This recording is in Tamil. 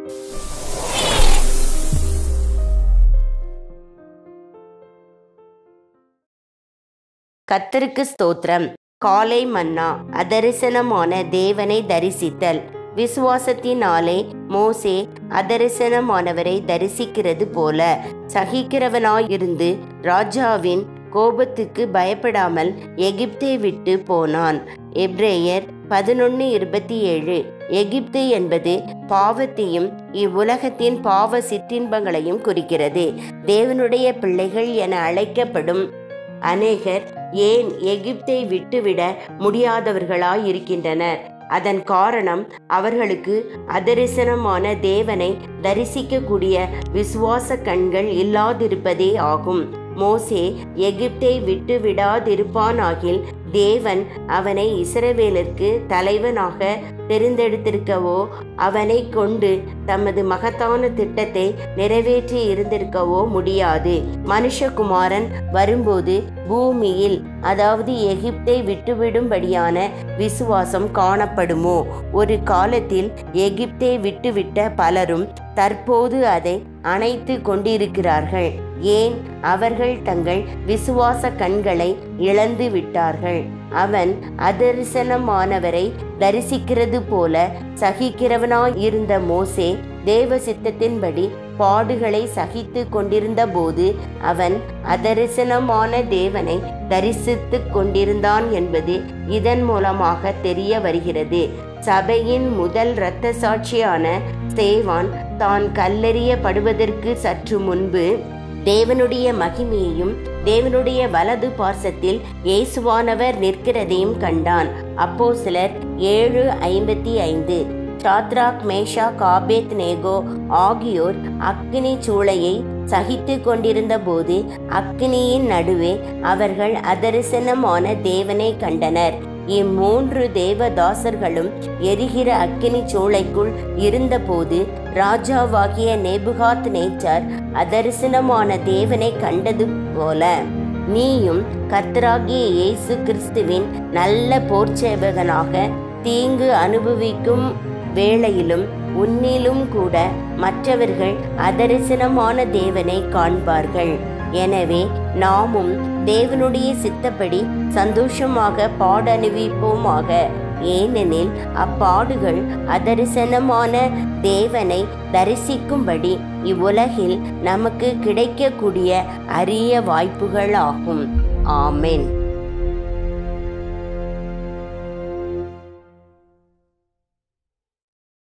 கத்தருக்கு ஸ்தோத்திரம் காலை மன்னா அதரிசனமான தேவனை தரிசித்தல் விசுவாசத்தினாலே மோசே அதரிசனமானவரை தரிசிக்கிறது போல சகிக்கிறவனாயிருந்து ராஜாவின் கோபத்துக்கு பயப்படாமல் எகிப்தை விட்டு போனான் எப்ரேயர் பதினொன்று இருபத்தி ஏழு எகிப்து என்பது பாவத்தையும் இவ்வுலகத்தின் பாவ சிற்றின்பங்களையும் குறிக்கிறது தேவனுடைய பிள்ளைகள் என அழைக்கப்படும் அநேகர் ஏன் எகிப்தை விட்டுவிட முடியாதவர்களாயிருக்கின்றனர் அதன் காரணம் அவர்களுக்கு அதரிசனமான தேவனை தரிசிக்கக்கூடிய விசுவாச கண்கள் இல்லாதிருப்பதே ஆகும் மோசே எகிப்தை விட்டு விடாதிருப்பானாகில் தேவன் அவனை இஸ்ரவேலருக்கு தலைவனாக தெரிந்தெடுத்திருக்கவோ அவனை கொண்டு தமது மகத்தான திட்டத்தை நிறைவேற்றி இருந்திருக்கவோ முடியாது மனுஷகுமாரன் வரும்போது பூமியில் அதாவது எகிப்தை விட்டுவிடும்படியான விசுவாசம் காணப்படுமோ ஒரு காலத்தில் எகிப்தை விட்டுவிட்ட பலரும் தற்போது அதை அணைத்து கொண்டிருக்கிறார்கள் ஏன் அவர்கள் தங்கள் விசுவாச கண்களை இழந்து விட்டார்கள் அவன் அதரிசனமானவரை தரிசிக்கிறது போல சகிக்கிறவனாய் இருந்த மோசே தேவ சித்தத்தின்படி பாடுகளை சகித்து கொண்டிருந்த போது அவன் அதரிசனமான தேவனை தரிசித்து கொண்டிருந்தான் என்பது இதன் மூலமாக தெரிய வருகிறது சபையின் முதல் இரத்த சாட்சியான ஸ்தேவான் தான் கல்லெறியப்படுவதற்கு சற்று முன்பு தேவனுடைய மகிமையையும் தேவனுடைய வலது பார்சத்தில் இயேசுவானவர் நிற்கிறதையும் கண்டான் அப்போ சிலர் ஏழு ஐம்பத்தி ஐந்து சாத்ராக் மேஷா காபேத் நேகோ ஆகியோர் அக்னி சூளையை சகித்து கொண்டிருந்த போது அக்னியின் நடுவே அவர்கள் அதரிசனமான தேவனை கண்டனர் இம்மூன்று தேவதாசர்களும் எரிகிற அக்கினி சூளைக்குள் இருந்தபோது ராஜாவாகிய நேபுகாத் நேச்சார் அதரிசனமான தேவனை கண்டது போல நீயும் கர்த்தராகிய இயேசு கிறிஸ்துவின் நல்ல போர்ச்சேவகனாக தீங்கு அனுபவிக்கும் வேளையிலும் உன்னிலும் கூட மற்றவர்கள் அதரிசனமான தேவனை காண்பார்கள் எனவே நாமும் தேவனுடைய சித்தப்படி சந்தோஷமாக பாடணுவிப்போமாக ஏனெனில் அப்பாடுகள் அதரிசனமான தேவனை தரிசிக்கும்படி இவ்வுலகில் நமக்கு கிடைக்கக்கூடிய அரிய வாய்ப்புகள் ஆகும் ஆமென்